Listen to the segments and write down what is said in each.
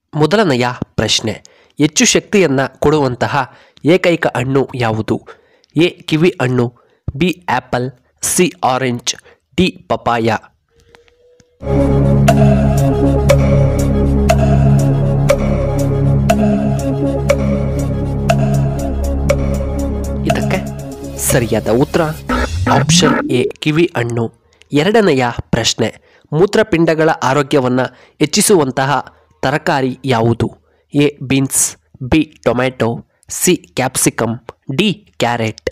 ಮೊದಲನೆಯ ಪ್ರಶ್ನೆ ಹೆಚ್ಚು ಶಕ್ತಿಯನ್ನು ಕೊಡುವಂತಹ ಏಕೈಕ ಹಣ್ಣು ಯಾವುದು ಎ ಕಿವಿ ಹಣ್ಣು B apple C orange D papaya ಇದಕ್ಕೆ ಸರಿಯಾದ ಉತ್ತರ ಆಪ್ಷನ್ ಎ ಕಿವಿ ಹಣ್ಣು ಎರಡನೆಯ ಪ್ರಶ್ನೆ ಮೂತ್ರಪಿಂಡಗಳ ಆರೋಗ್ಯವನ್ನು ಹೆಚ್ಚಿಸುವಂತಹ ತರಕಾರಿ ಯಾವುದು A beans B tomato C capsicum D carrot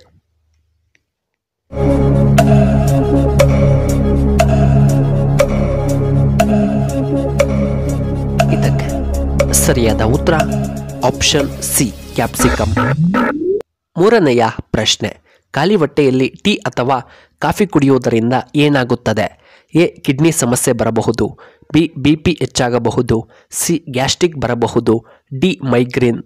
ಇದಕ್ಕೆ ಸರಿಯಾದ ಉತ್ತರ ಆಪ್ಷನ್ ಸಿ ಕ್ಯಾಪ್ಸಿಕಮ್ ಮೂರನೆಯ ಪ್ರಶ್ನೆ ಖಾಲಿ ಹೊಟ್ಟೆಯಲ್ಲಿ ಟೀ ಅಥವಾ ಕಾಫಿ ಕುಡಿಯುವುದರಿಂದ ಏನಾಗುತ್ತದೆ ಎ ಕಿಡ್ನಿ ಸಮಸ್ಯೆ ಬರಬಹುದು ಬಿ ಬಿ ಪಿ ಹೆಚ್ಚಾಗಬಹುದು ಸಿ ಗ್ಯಾಸ್ಟ್ರಿಕ್ ಬರಬಹುದು ಡಿ ಮೈಗ್ರೇನ್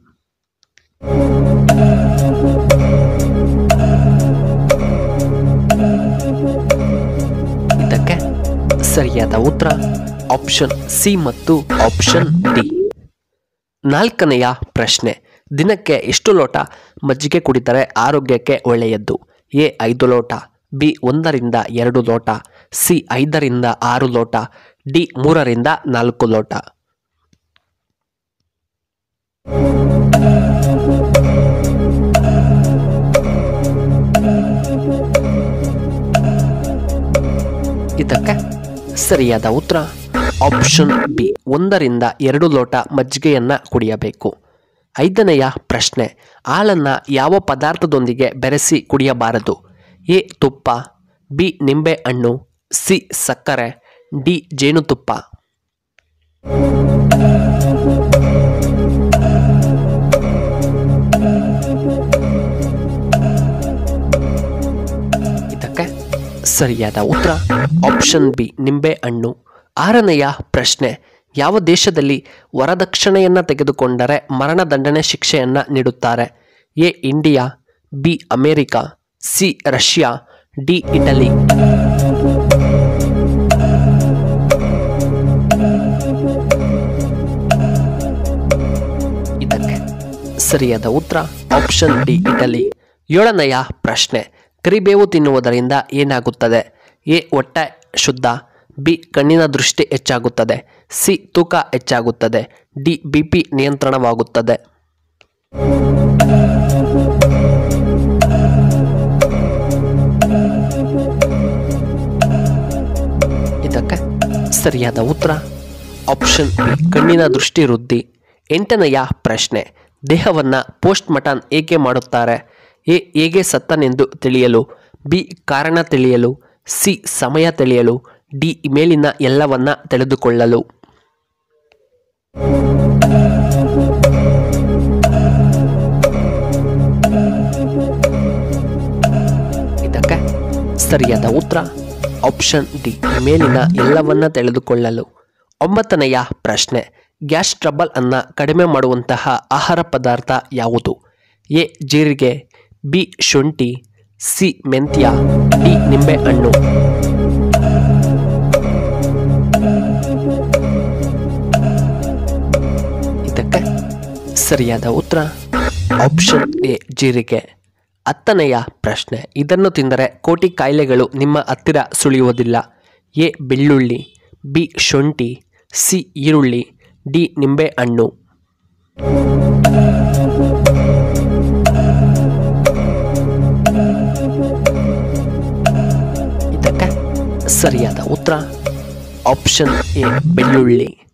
ಇದಕ್ಕೆ ಸರಿಯಾದ ಉತ್ತರ ಆಪ್ಷನ್ ಸಿ ಮತ್ತು ಆಪ್ಷನ್ ಡಿ ನಾಲ್ಕನೆಯ ಪ್ರಶ್ನೆ ದಿನಕ್ಕೆ ಎಷ್ಟು ಲೋಟ ಮಜ್ಜಿಗೆ ಕುಡಿದರೆ ಆರೋಗ್ಯಕ್ಕೆ ಒಳ್ಳೆಯದ್ದು ಎ ಐದು ಲೋಟ ಬಿ ಒಂದರಿಂದ ಎರಡು ಲೋಟ ಸಿ ಐದರಿಂದ ಆರು ಲೋಟ ಡಿ ಮೂರರಿಂದ ನಾಲ್ಕು ಲೋಟ ಇದಕ್ಕೆ ಸರಿಯಾದ ಉತ್ತರ ಆಪ್ಷನ್ ಬಿ ಒಂದರಿಂದ ಎರಡು ಲೋಟ ಮಜ್ಜಿಗೆಯನ್ನು ಕುಡಿಯಬೇಕು ಐದನೆಯ ಪ್ರಶ್ನೆ ಹಾಲನ್ನು ಯಾವ ಪದಾರ್ಥದೊಂದಿಗೆ ಬೆರೆಸಿ ಕುಡಿಯಬಾರದು ಎ ತುಪ್ಪ ಬಿ ನಿಂಬೆ ಹಣ್ಣು ಸಿ ಸಕ್ಕರೆ ಡಿ ಜೇನುತುಪ್ಪ ಇದಕ್ಕೆ ಸರಿಯಾದ ಉತ್ತರ ಆಪ್ಷನ್ ಬಿ ನಿಂಬೆ ಹಣ್ಣು ಆರನೆಯ ಪ್ರಶ್ನೆ ಯಾವ ದೇಶದಲ್ಲಿ ವರದಕ್ಷಿಣೆಯನ್ನು ತೆಗೆದುಕೊಂಡರೆ ಮರಣದಂಡನೆ ಶಿಕ್ಷೆಯನ್ನು ನೀಡುತ್ತಾರೆ A India B America C Russia D Italy ಇದಕ್ಕೆ ಸರಿಯಾದ ಉತ್ತರ ಆಪ್ಷನ್ ಡಿ ಇಟಲಿ ಏಳನೆಯ ಪ್ರಶ್ನೆ ಕರಿಬೇವು ತಿನ್ನುವುದರಿಂದ ಏನಾಗುತ್ತದೆ ಎ ಹೊಟ್ಟೆ ಶುದ್ಧ ಬಿ ಕಣ್ಣಿನ ದೃಷ್ಟಿ ಹೆಚ್ಚಾಗುತ್ತದೆ ಸಿ ತೂಕ ಹೆಚ್ಚಾಗುತ್ತದೆ ಡಿ ಬಿ ಪಿ ನಿಯಂತ್ರಣವಾಗುತ್ತದೆ ಇದಕ್ಕೆ ಸರಿಯಾದ ಉತ್ತರ ಆಪ್ಷನ್ ಬಿ ಕಣ್ಣಿನ ದೃಷ್ಟಿ ವೃದ್ಧಿ ಎಂಟನೆಯ ಪ್ರಶ್ನೆ ದೇಹವನ್ನು ಪೋಸ್ಟ್ ಮಟನ್ ಏಕೆ ಮಾಡುತ್ತಾರೆ ಎ ಹೇಗೆ ಸತ್ತನೆಂದು ತಿಳಿಯಲು ಬಿ ಕಾರಣ ತಿಳಿಯಲು ಸಿ ಸಮಯ ತಿಳಿಯಲು ಡಿ ಮೇಲಿನ ಎಲ್ಲವನ್ನ ತಿಳಿದುಕೊಳ್ಳಲು ಇದಕ್ಕೆ ಸರಿಯಾದ ಉತ್ತರ ಆಪ್ಷನ್ ಡಿ ಮೇಲಿನ ಎಲ್ಲವನ್ನ ತಿಳಿದುಕೊಳ್ಳಲು ಒಂಬತ್ತನೆಯ ಪ್ರಶ್ನೆ ಗ್ಯಾಸ್ ಟ್ರಬಲ್ ಅನ್ನ ಕಡಿಮೆ ಮಾಡುವಂತಹ ಆಹಾರ ಪದಾರ್ಥ ಯಾವುದು ಎ ಜೀರಿಗೆ ಬಿ ಶುಂಠಿ ಸಿ ಮೆಂತ್ಯ ಡಿ ನಿಂಬೆ ಹಣ್ಣು ಇದಕ್ಕೆ ಸರಿಯಾದ ಉತ್ತರ ಆಪ್ಷನ್ ಎ ಜೀರಿಗೆ ಹತ್ತನೆಯ ಪ್ರಶ್ನೆ ಇದನ್ನು ತಿಂದರೆ ಕೋಟಿ ಕಾಯಿಲೆಗಳು ನಿಮ್ಮ ಹತ್ತಿರ ಸುಳಿಯುವುದಿಲ್ಲ ಎ ಬೆಳ್ಳುಳ್ಳಿ ಬಿ ಶುಂಠಿ ಸಿ ಈರುಳ್ಳಿ ಡಿ ನಿಂಬೆ ಹಣ್ಣು ಇದಕ್ಕೆ ಸರಿಯಾದ ಉತ್ತರ ಆಪ್ಷನ್ ಎ ಬೆಳ್ಳುಳ್ಳಿ